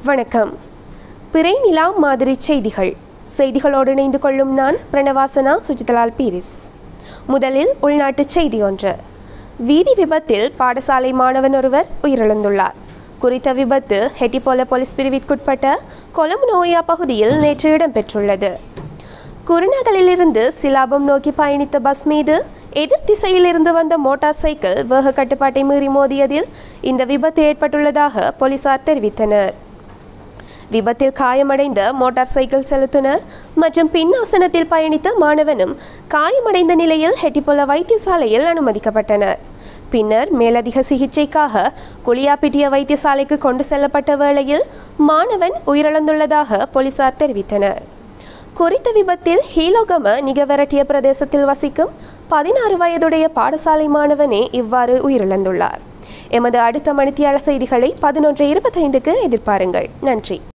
வணக்கம் பிறை நிலா மாதிரி செய்திகள் செய்திகளோடு இணைந்து கொள்ளும் நான் பிரணவாசனா சுஜிதலால் பீரிஸ் முதலில் உள்நாட்டு செய்தி ஒன்று வீதி விபத்தில் பாடசாலை மாணவன் ஒருவர் உயிரிழந்துள்ளார் குறித்த விபத்து ஹெட்டிபோல போலீஸ் பிரிவிற்குட்பட்ட கொலம்பு நோயா பகுதியில் நேற்று இடம்பெற்றுள்ளது குருநகலிலிருந்து சிலாபம் நோக்கி பயணித்த பஸ் மீது எதிர் திசையிலிருந்து வந்த மோட்டார் சைக்கிள் வேக கட்டுப்பாட்டை மீறி மோதியதில் இந்த விபத்து ஏற்பட்டுள்ளதாக போலீசார் தெரிவித்தனர் விபத்தில் காயமடைந்த மோட்டார் சைக்கிள் செலுத்துனர் மற்றும் பின்னாசனத்தில் பயணித்த மாணவனும் காயமடைந்த நிலையில் ஹெட்டிபொல வைத்தியசாலையில் அனுமதிக்கப்பட்டனர் பின்னர் மேலதிக சிகிச்சைக்காக குளியாப்பிட்டிய வைத்தியசாலைக்கு கொண்டு செல்லப்பட்ட வேளையில் மாணவன் உயிரிழந்துள்ளதாக போலீசார் தெரிவித்தனர் குறித்த விபத்தில் ஹீலோகம நிகவரட்டிய பிரதேசத்தில் வசிக்கும் பதினாறு வயதுடைய பாடசாலை மாணவனே இவ்வாறு உயிரிழந்துள்ளார் எமது அடுத்த மணித்தியாளர் செய்திகளை பதினொன்று இருபத்தைந்துக்கு எதிர்பாருங்கள் நன்றி